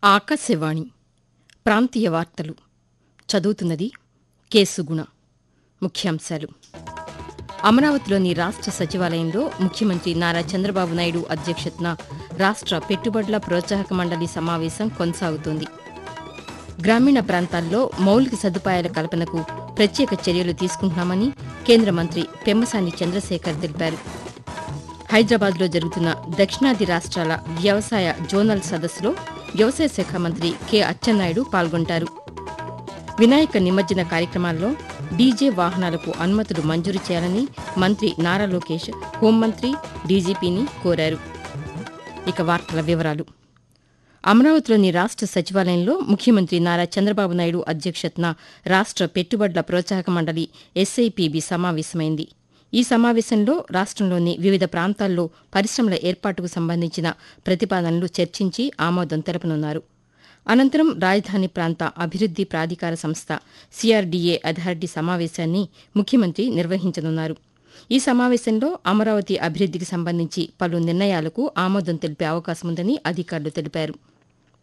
ఆకాశవాణి ప్రాంతీయ వార్తలు చదువుతున్నది కె సుగుణ ముఖ్యాంశాలు అమరావతిలోని రాష్ట్ర సచివాలయంలో ముఖ్యమంత్రి నారా చంద్రబాబు నాయుడు అధ్యక్షతన రాష్ట్ర పెట్టుబడుల ప్రోత్సాహక మండలి సమావేశం కొనసాగుతోంది గ్రామీణ ప్రాంతాల్లో మౌలిక సదుపాయాల కల్పనకు ప్రత్యేక చర్యలు తీసుకుంటున్నామని కేంద్ర మంత్రి పెమ్మసాని చంద్రశేఖర్ తెలిపారు హైదరాబాద్లో జరుగుతున్న దక్షిణాది రాష్ట్రాల వ్యవసాయ జోనల్ సదస్సులో వ్యవసాయ శాఖ మంత్రి కె అచ్చెన్నాయుడు పాల్గొంటారు వినాయక నిమజ్జన కార్యక్రమాల్లో డీజే వాహనాలకు అనుమతులు మంజూరు చేయాలని మంత్రి నారా లోకేష్ హోంమంత్రి డీజీపీని కోరారు ఇక వార్తల వివరాలు అమరావతిలోని రాష్ట్ర సచివాలయంలో ముఖ్యమంత్రి నారా చంద్రబాబు నాయుడు అధ్యక్షతన రాష్ట్ర పెట్టుబడుల ప్రోత్సాహక మండలి ఎస్ఐపిబి సమావేశమైంది ఈ సమావేశంలో రాష్ట్రంలోని వివిధ ప్రాంతాల్లో పరిశ్రమల ఏర్పాటుకు సంబంధించిన ప్రతిపాదనలు చర్చించి ఆమోదం తెలపనున్నారు అనంతరం రాజధాని ప్రాంత అభివృద్ది ప్రాధికార సంస్థ సిఆర్డీఏ అథారిటీ సమావేశాన్ని ముఖ్యమంత్రి నిర్వహించనున్నారు ఈ సమావేశంలో అమరావతి అభివృద్దికి సంబంధించి పలు నిర్ణయాలకు ఆమోదం తెలిపే అవకాశముందని అధికారులు తెలిపారు